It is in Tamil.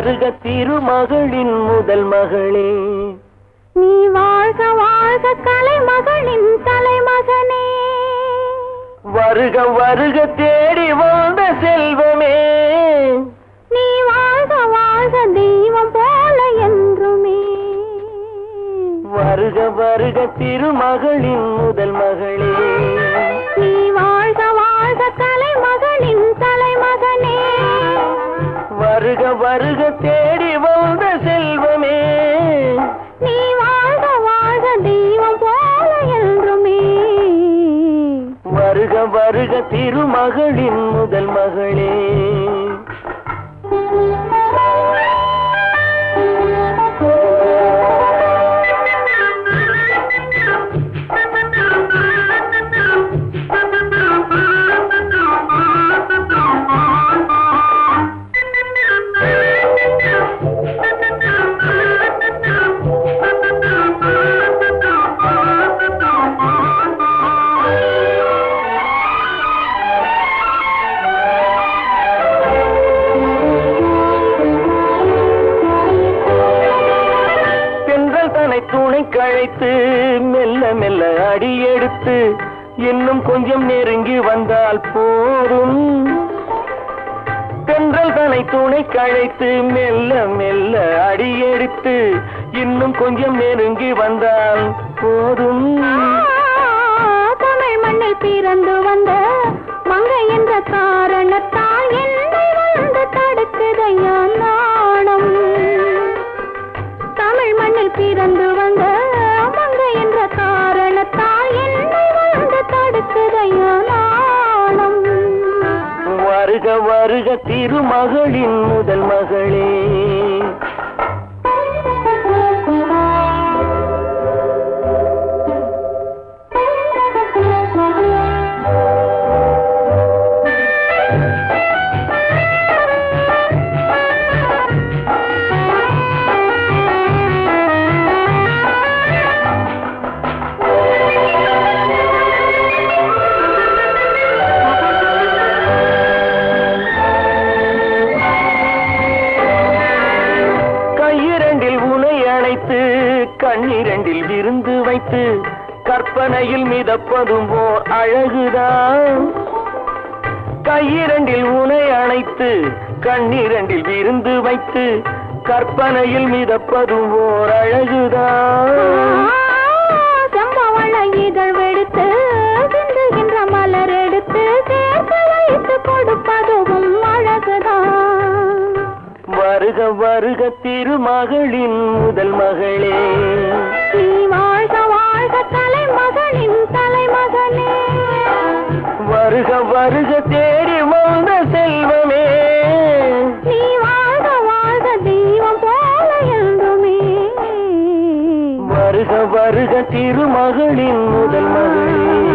வருக திருமகளின் முதல் மகளே நீ வாழ்க வாழ்க கலைமகளின் தலைமகனே வருக வருக தேடி வந்த செல்வமே நீ வாழ்க வாழ்க தெய்வம் போல என்றுமே வருக வருக திருமகளின் முதல் மகளே நீ வாழ்க வாழ்க கலைமகளின் தலைமகனே வருக வருக தேடி வந்த செல்வமே நீ வாழ்க வாழ்க தெய்வம் போல என்றுமே வருக வருக திருமகளின் முதல் மகளே தென்றல் தனை துணை கழைத்து மெல்ல மெல்ல அடியெடுத்து இன்னும் கொஞ்சம் நெருங்கி வந்தால் போதும் தென்றல் தனை துணை கழைத்து மெல்ல மெல்ல அடியெடுத்து இன்னும் கொஞ்சம் நெருங்கி வந்தால் போதும் தமிழ் மண்ணில் பிறந்து வந்த மங்கை என்ற காரணத்தால் என்னை வந்து தடுக்குதையா நாணம் தமிழ் மண்ணில் பிறந்து வந்த மங்கை என்ற காரணத்தால் என்னை வந்து தடுக்குதையா நாணம் வருக வருக திருமகளின் முதல் மகளே கையிரண்டில் உனை அணைத்து கண்ணிரண்டில் விருந்து வைத்து கற்பனையில் மிதப்பதும் ஓர் அழகுதான் கையிரண்டில் உனை அணைத்து கண்ணிரண்டில் விருந்து வைத்து கற்பனையில் மிதப்பதும் ஓர் அழகுதான் செம்பவள இதழ் வெடுத்து சிந்துகின்ற மலர் எடுத்து சேர்த்து வைத்து கொடுப்பதும் அழகுதான் வருக வருக திருமகளின் முதல் மகளே நீ வாழ்க வாழ்க தலைமகனின் தலைமகனே வருக வருக தேடி வந்த செல்வமே நீ வாழ்க வாழ்க தெய்வம் போல என்றுமே வருக வருக திருமகளின் முதல் மகளே